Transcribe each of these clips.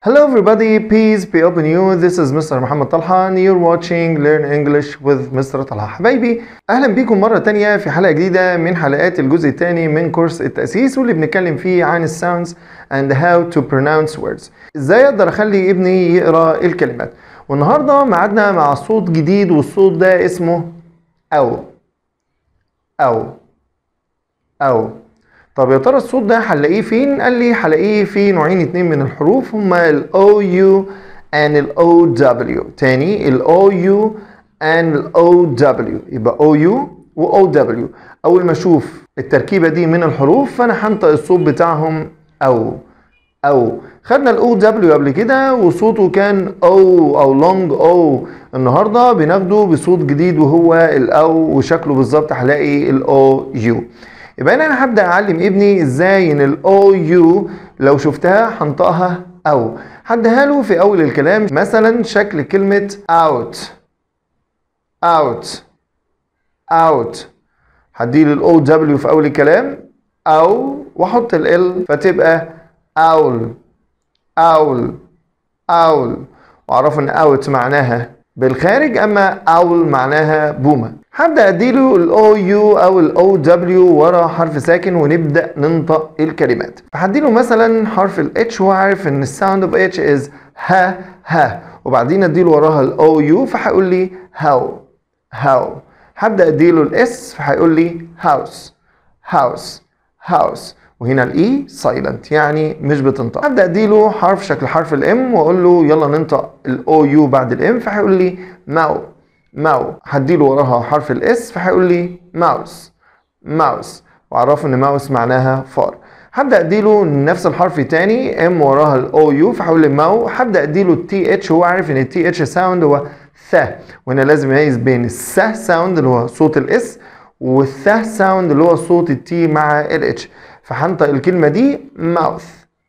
Hello everybody, peace be upon you. This is Mr. محمد طلحة and you're watching Learn English with Mr. طلحة. حبايبي أهلا بيكم مرة تانية في حلقة جديدة من حلقات الجزء الثاني من كورس التأسيس واللي بنتكلم فيه عن الساوندز and how to pronounce words. ازاي اقدر اخلي ابني يقرا الكلمات. والنهارده ميعادنا مع صوت جديد والصوت ده اسمه أو أو أو طب يا ترى الصوت ده هنلاقيه فين؟ قال لي هلاقيه في نوعين اتنين من الحروف هما ال OU and ال OW تاني ال OU and ال OW يبقى OU و OW أول ما أشوف التركيبة دي من الحروف فأنا هنطق الصوت بتاعهم أو أو خدنا ال OW قبل كده وصوته كان أو أو لونج أو النهاردة بناخده بصوت جديد وهو الأو وشكله بالظبط هلاقي ال OU يبقى انا هبدا اعلم ابني ازاي ان الاو يو لو شفتها هنطقها او هديها له في اول الكلام مثلا شكل كلمه out out out هديله الاو دبليو في اول الكلام او واحط ال فتبقى owl owl owl واعرف ان out معناها بالخارج اما owl معناها بومه هبدا اديله الاو يو او الاو دبليو ورا حرف ساكن ونبدا ننطق الكلمات فهديله مثلا حرف الاتش وهو عارف ان الساوند اوف اتش از ها ها وبعدين اديله وراها الاو يو فهيقول لي هاو هاو هبدا اديله الاس فهيقول لي هاوس هاوس هاوس وهنا الاي سايلنت يعني مش بتنطق هبدا اديله حرف شكل حرف الام واقول له يلا ننطق الاو يو بعد الام فهيقول لي ماو ماو هديله وراها حرف الاس فهيقول لي ماوس ماوس واعرفه ان ماوس معناها فار هبدا اديله نفس الحرف تاني ام وراها الاو يو فهقول لي ماو هبدا اديله التي اتش هو عارف ان التي اتش ساوند هو ث وهنا لازم يميز بين الث ساوند اللي هو صوت الاس والث ساوند اللي هو صوت التي مع الاتش فهنطق الكلمه دي ماوث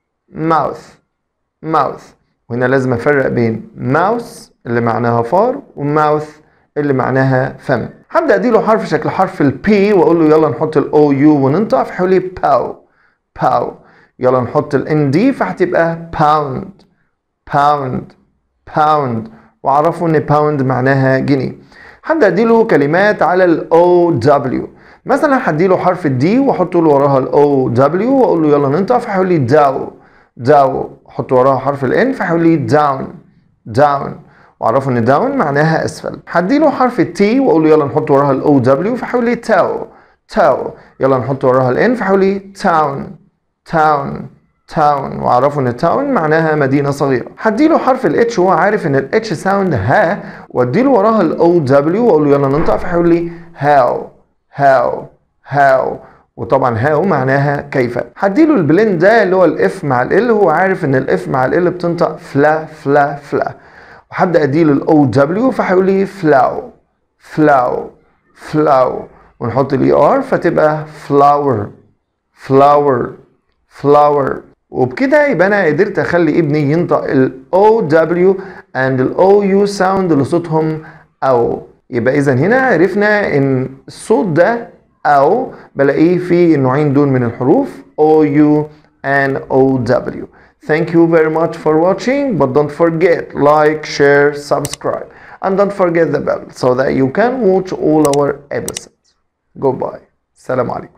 ماوث ماوث وهنا لازم افرق بين ماوس اللي معناها فار وماوث اللي معناها فم هبدا اديله حرف شكل حرف البي واقول له يلا نحط الاو يو وننطق فهيقول لي باو باو يلا نحط الان دي فهتبقى باوند باوند باوند واعرفوا ان باوند معناها جنيه هبدا اديله كلمات على الاو دبليو مثلا هديله حرف الدي واحط له وراها الاو دبليو واقول له يلا ننطق فهيقول لي داو داو احط وراها حرف الان فهيقول لي داون داون واعرفوا ان داون معناها اسفل هديله حرف التي واقول له يلا نحط وراها الاو دبليو فهيقول لي تاو تاو يلا نحط وراها الان فهيقول لي تاون تاون تاون واعرفوا ان تاون معناها مدينه صغيره هديله حرف الاتش وهو عارف ان الاتش ساوند ها واديله وراها الاو دبليو واقول له يلا ننطق فهيقول لي هاو هاو هاو وطبعا هاو معناها كيف هديله البلين ده اللي هو الاف مع ال هو عارف ان الاف مع ال بتنطق فلا فلا فلا وهبدا اديله الاو دبليو فهيقول لي فلاو فلاو فلاو ونحط الاي ار فتبقى فلاور فلاور فلاور وبكده يبقى انا قدرت اخلي ابني ينطق الاو دبليو اند الاو يو ساوند اللي صوتهم او يبقى اذا هنا عرفنا ان الصوت ده او بلاقيه في النوعين دول من الحروف او يو and OW. Thank you very much for watching, but don't forget like, share, subscribe, and don't forget the bell so that you can watch all our episodes. Goodbye. Salam alaikum.